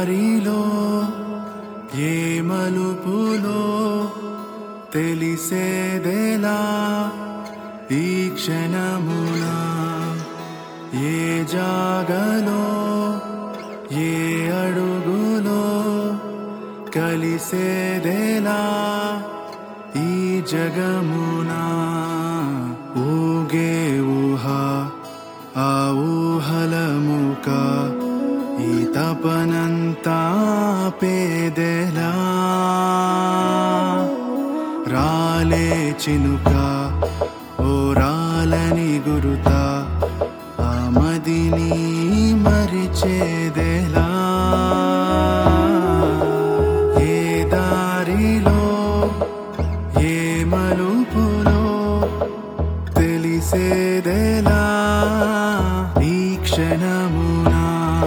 దారిలో ఏ మలుపులో తెలిసేదెలా ఈ క్షణమున ఏ జాగలో ఏ అడుగులో కలిసేదెలా ఈ జగమున ఊగే ఊహ ఆ ఊహల ముక ఈ తపనంతా పేదెలా రాలే చినుక ఓ రాలని గురుత ఆ మదిని మరిచేదెలా ఏ దారిలో ఏ మలుపులో తెలిసేదెలా ఈ క్షణమునా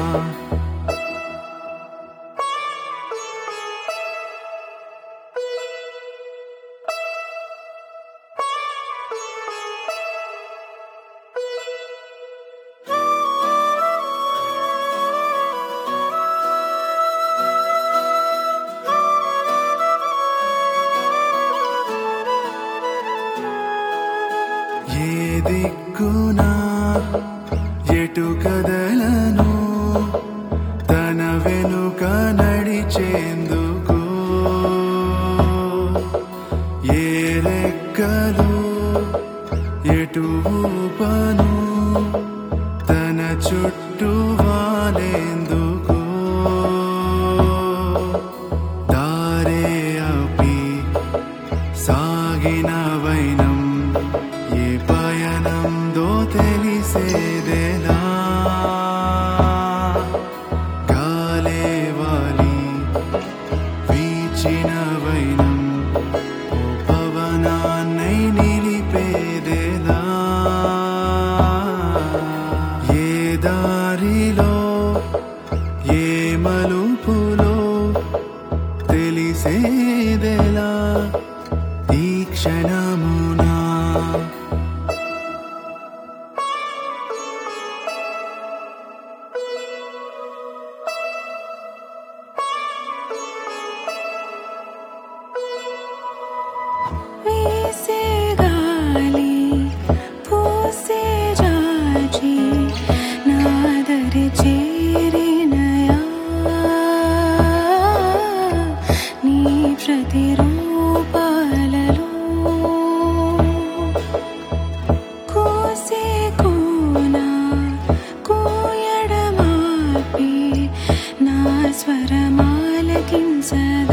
ఏ దిక్కునా ఎటు కదలను తన వెనుక నడిచేందుకు ఏ రెక్కలు ఎటు ఊపను తన చుట్టూ వాలేందుకు దారే అపి సాగిన వైనం ఏ పయనందో తెలిసేదేలా గాలే వాలి వీచిన వైనం ఓ పవనాన్నై నిలిపేదేలా ఏ దారిలో ఏ మలుపులో తెలిసేదెలా ఈ క్షణమునా వీసే గాలి పూసే జాజి నాదరి చేరినయా నీ ప్రతిరూపాలలో కోసే కోన కోయడమాపి నా స్వరమాలకించదా